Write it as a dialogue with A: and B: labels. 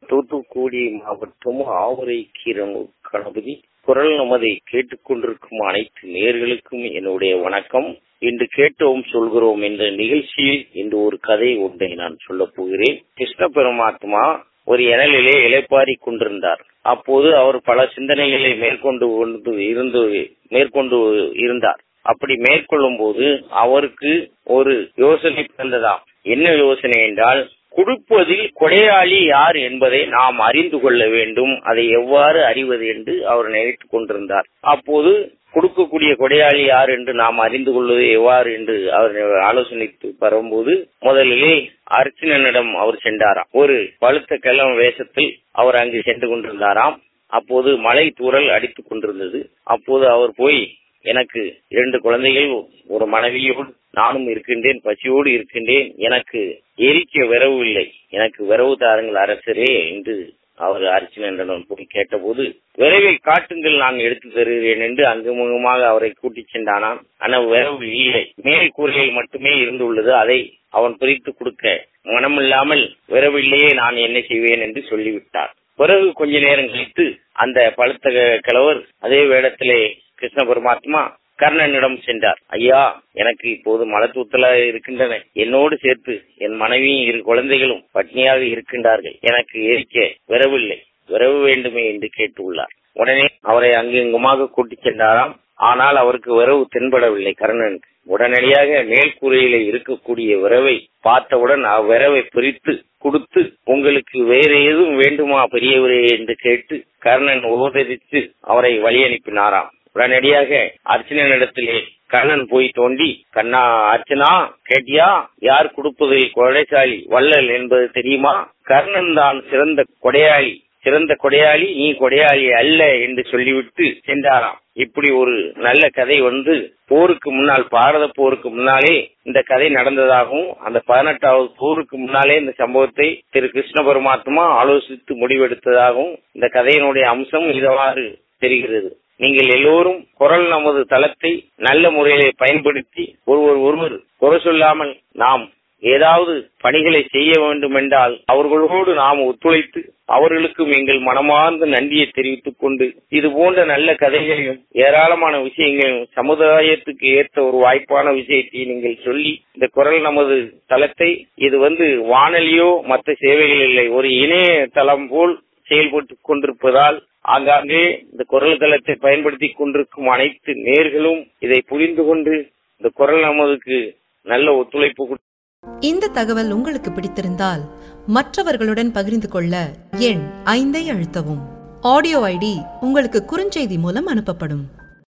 A: தூத்துக்குடி மாவட்டம் ஆவரை கீரனூர் கணபதி குரல் நமதை கேட்டுக்கொண்டிருக்கும் அனைத்து நேர்களுக்கும் என்னுடைய வணக்கம் இன்று கேட்டோம் சொல்கிறோம் என்ற நிகழ்ச்சியில் இன்று ஒரு கதை ஒன்றை நான் சொல்லப் போகிறேன் கிருஷ்ண பரமாத்மா ஒரு இணலிலே இலைப்பாரி கொண்டிருந்தார் அப்போது அவர் பல சிந்தனைகளை மேற்கொண்டு கொண்டு இருந்து மேற்கொண்டு இருந்தார் அப்படி மேற்கொள்ளும் போது அவருக்கு ஒரு யோசனை பிறந்ததாம் என்ன யோசனை என்றால் கொடுப்பதில் கொடையாளி யார் என்பதை நாம் அறிந்து கொள்ள வேண்டும் அதை எவ்வாறு அறிவது என்று அவர் நினைத்துக் கொண்டிருந்தார் அப்போது கொடுக்கக்கூடிய கொடையாளி யார் என்று நாம் அறிந்து கொள்வது எவ்வாறு என்று அவர் ஆலோசனைத்து வரும்போது முதலிலே அர்ச்சனனிடம் அவர் சென்றாராம் ஒரு பழுத்த கிழம் வேஷத்தில் அவர் அங்கு சென்று கொண்டிருந்தாராம் அப்போது மழை தூறல் அடித்துக் கொண்டிருந்தது அப்போது அவர் போய் எனக்கு இரண்டு குழந்தைகள் ஒரு மனைவியோடு நானும் இருக்கின்றேன் பசியோடு இருக்கின்றேன் எனக்கு எரிக்க விரவு இல்லை எனக்கு விரவு தாருங்கள் அரசரே என்று அவர் அர்ச்சனனிடம் போய் கேட்டபோது விரைவை காட்டுங்கள் நான் எடுத்து தருகிறேன் என்று அங்குமுகமாக அவரை கூட்டிச் சென்றானாம் ஆனால் விரவு இல்லை மேல் கூரையில் மட்டுமே இருந்துள்ளது அதை அவன் பிரித்து கொடுக்க மனமில்லாமல் விரவில்லையே நான் என்ன செய்வேன் என்று சொல்லிவிட்டார் பிறகு கொஞ்ச நேரம் கழித்து அந்த பழுத்த கிழவர் அதே வேடத்திலே கிருஷ்ண பரமாத்மா கர்ணனிடம் சென்றார் ஐயா எனக்கு இப்போது மலத்தூத்தல இருக்கின்றன என்னோடு சேர்த்து என் மனைவியும் இரு குழந்தைகளும் பட்னியாக இருக்கின்றார்கள் எனக்கு எரிக்க விரவில்லை விரவு வேண்டுமே என்று கேட்டுள்ளார் உடனே அவரை அங்குமாக கூட்டிச் சென்றாராம் ஆனால் அவருக்கு விரவு தென்படவில்லை கர்ணனுக்கு உடனடியாக மேல்கூரையில இருக்கக்கூடிய விரவை பார்த்தவுடன் அவ்விரவை பிரித்து கொடுத்து உங்களுக்கு வேற எதுவும் வேண்டுமா பெரியவரே என்று கேட்டு கர்ணன் உபதரித்து அவரை வழி அனுப்பினாராம் உடனடியாக அர்ச்சனனிடத்திலே கர்ணன் போய் தோண்டி கண்ணா அர்ச்சனா கேட்டியா யார் கொடுப்பதில் கொடைசாலி வள்ளல் என்பது தெரியுமா கர்ணன் தான் சிறந்த கொடையாளி சிறந்த கொடையாளி நீ கொடையாளி அல்ல என்று சொல்லிவிட்டு சென்றாராம் இப்படி ஒரு நல்ல கதை வந்து போருக்கு முன்னால் பாரத போருக்கு முன்னாலே இந்த கதை நடந்ததாகவும் அந்த பதினெட்டாவது போருக்கு முன்னாலே இந்த சம்பவத்தை திரு கிருஷ்ண பரமாத்மா ஆலோசித்து முடிவெடுத்ததாகவும் இந்த கதையினுடைய அம்சம் இதுவாறு தெரிகிறது நீங்கள் எல்லோரும் குரல் நமது தளத்தை நல்ல முறையிலே பயன்படுத்தி ஒருவர் ஒருவர் குறை சொல்லாமல் நாம் ஏதாவது பணிகளை செய்ய வேண்டும் என்றால் அவர்களோடு நாம் ஒத்துழைத்து அவர்களுக்கும் எங்கள் மனமார்ந்த நன்றியை தெரிவித்துக் கொண்டு இது போன்ற நல்ல கதைகளையும் ஏராளமான விஷயங்களையும் சமுதாயத்துக்கு ஏற்ற ஒரு வாய்ப்பான விஷயத்தை நீங்கள் சொல்லி இந்த குரல் நமது தளத்தை இது வந்து வானொலியோ மற்ற சேவைகள் இல்லை ஒரு இணைய தளம் போல் செயல்பட்டு கொண்டிருப்பதால் ஆங்காங்கே இந்த குரல் தளத்தை பயன்படுத்தி கொண்டிருக்கும் அனைத்து நேர்களும் இதை புரிந்து கொண்டு இந்த குரல் நமதுக்கு நல்ல ஒத்துழைப்பு
B: இந்த தகவல் உங்களுக்கு பிடித்திருந்தால் மற்றவர்களுடன் பகிர்ந்து கொள்ள எண் ஐந்தை அழுத்தவும் ஆடியோ ஐடி உங்களுக்கு குறுஞ்செய்தி மூலம் அனுப்பப்படும்